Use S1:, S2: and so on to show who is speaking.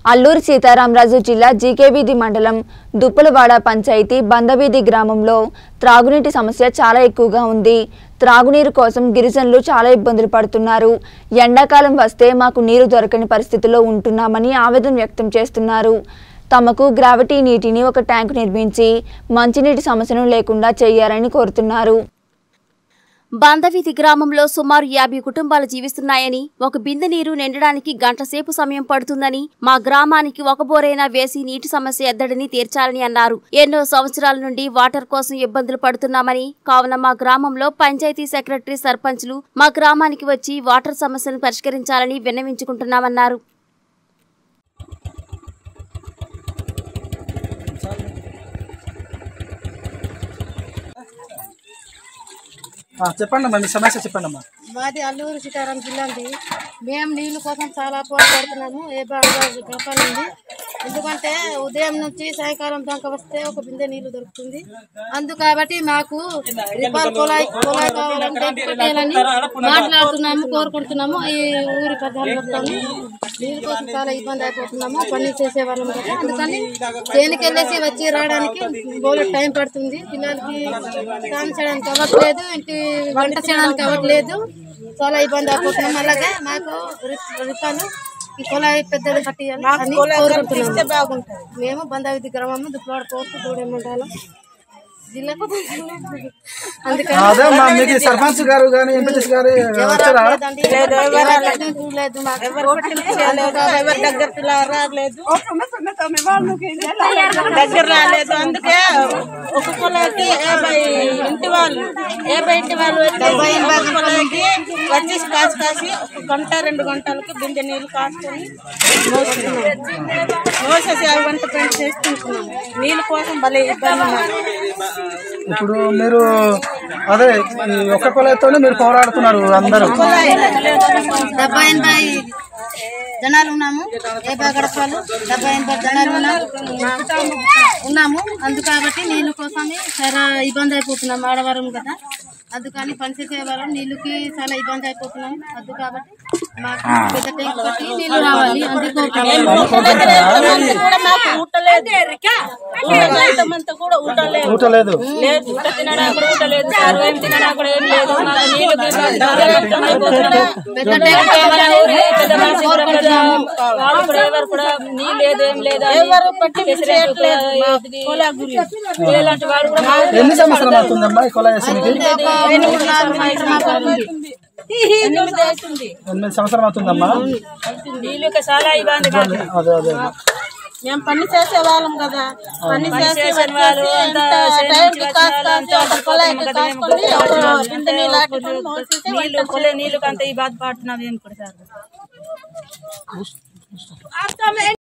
S1: అల్లూరి సీతారామరాజు జిల్లా జీకేవీధి మండలం దుప్పలవాడ పంచాయతీ బందవీధి గ్రామంలో త్రాగునీటి సమస్య చాలా ఎక్కువగా ఉంది త్రాగునీరు కోసం గిరిజనులు చాలా ఇబ్బందులు పడుతున్నారు ఎండాకాలం వస్తే మాకు నీరు దొరకని పరిస్థితిలో ఉంటున్నామని ఆవేదన వ్యక్తం చేస్తున్నారు తమకు గ్రావిటీ నీటిని ఒక ట్యాంకు నిర్మించి మంచినీటి సమస్యను లేకుండా చేయాలని కోరుతున్నారు
S2: బందవీధి గ్రామంలో సుమారు యాభై కుటుంబాలు జీవిస్తున్నాయని ఒక బిందె నీరు నిండడానికి గంట సేపు సమయం పడుతుందని మా గ్రామానికి ఒక బోరైనా వేసి నీటి సమస్య ఎద్దడిని తీర్చాలని అన్నారు ఎన్నో సంవత్సరాల నుండి వాటర్ కోసం ఇబ్బందులు పడుతున్నామని కావున మా గ్రామంలో పంచాయతీ సెక్రటరీ సర్పంచ్లు మా గ్రామానికి వచ్చి వాటర్ సమస్యను పరిష్కరించాలని విన్నవించుకుంటున్నామన్నారు
S3: ఆ, చెప్పండి అమ్మా మీ సమస్య చెప్పండి అమ్మా
S4: మాది అల్లూరు సీతారాం జిల్లా అండి మేము నీళ్ళ కోసం చాలా పోరాడుతున్నాము ఏ బాగా గడపాలండి ఎందుకంటే ఉదయం నుంచి సాయంకాలం దాకా వస్తే ఒక బిందె నీళ్లు దొరుకుతుంది అందు కాబట్టి మాకు రిపాల్ కుళాయి కుళాయి కావాలంటే పెట్టేయాలని మాట్లాడుతున్నాము కోరుకుంటున్నాము ఈ ఊరి ప్రజలు వస్తాము నీళ్ళ కోసం చాలా ఇబ్బంది అయిపోతున్నాము పని చేసే వాళ్ళం కదా అందుకని దేనికి వెళ్ళేసి వచ్చి రావడానికి బోలెడు టైం పడుతుంది పిల్లలకి స్నానం చేయడానికి అవ్వట్లేదు ఇంటి వంట చేయడానికి అవ్వట్లేదు చాలా ఇబ్బంది అయిపోతున్నాం అలాగే మాకు రి- రిపాలు ఈ కుళాయి పెద్దది కట్టియాలి అని కోరుకుంటున్నాము మేము బందావిధి గ్రామము దుప్పాడు పోస్ట్ దూడే మండలం జిల్లాకు అందుకని
S3: అదే అమ్మా మీకు ఈ సర్పంచ్ గారు కానీ ఎంపీటీసీ గారు వచ్చారా
S4: లేదండి. ఎవరు చూడలేదు మాకు.
S5: ఎవరి దగ్గరికి రాలేదు దగ్గర రాలేదు అందుకే ఒక కులకి యాభై ఇంటి వాళ్ళు యాభై ఇంటి వాళ్ళు వచ్చేసి ఒక కులకి వచ్చేసి కాసి కాసి ఒక గంట రెండు గంటలకి బిందె నీళ్ళు కాసుకొని మోస్తున్నాం మోసేసి అవి వంట పని చేసుకుంటున్నాం నీళ్ళ కోసం భలే ఇబ్బంది మాకు.
S3: ఇప్పుడు మీరు అదే ఈ ఒక్క కులతోనే మీరు పోరాడుతున్నారు అందరూ
S4: డెబ్బై ఎనభై జనాలు ఉన్నాము యాభై గడపలు డెబ్బై ఎనభై జనాలు ఉన్నాము ఉన్నాము అందు కాబట్టి నీళ్ళ కోసమే చాలా ఇబ్బంది అయిపోతున్నాం ఆడవారం కదా అందుకని పనిచేసే వాళ్ళం నీళ్ళకి చాలా ఇబ్బంది అయిపోతున్నాం అందు కాబట్టి మాకు పెద్ద ట్యాంక్ కట్టి నీళ్ళు రావాలి అందుకోసం
S5: ఇంతమంది కూడా మాకు ఊటలేదు ఊటలేదు. ఇంతమంది కూడా ఊటలేదు
S3: ఊట లేదు
S5: లేదు ఊట తినడానికి కూడా ఊట లేదు సార్ ఏం తినడానికి కూడా ఏం లేదు మాకు నీళ్ళు తీసుకుంటున్నాం
S4: పెద్ద ట్యాంక్
S5: మన ఊరి పెద్ద మనిషి కూడా కదా, వాళ్ళు కూడా ఎవరు కూడా నీళ్ళు లేదు ఏం లేదు ఎవరు ఇలాంటి వారు కూడా మాకు
S3: ఎన్ని సంవత్సరాలు అవుతుందమ్మా ఈ కుల వేసనికి
S5: ఎనిమిది సంవత్సరాలు ఎనిమిది అవుతుంది
S3: ఎనిమిది సంవత్సరం అవుతుందమ్మా
S5: నీళ్ళు చాలా ఇబ్బంది మాకు
S3: అదే అదే
S5: మేము పని చేసే వాళ్ళం కదా పని చేసే వాళ్ళు టైంకి కాస్త ఒక కుళాయికి కాసుకొని ఒక బిందె నీళ్ళు ఆటుకొని మోసేసి నీళ్ళు కొలే నీళ్ళు అంత ఈ బాధ పడుతున్నాం ఏం కూడా సార్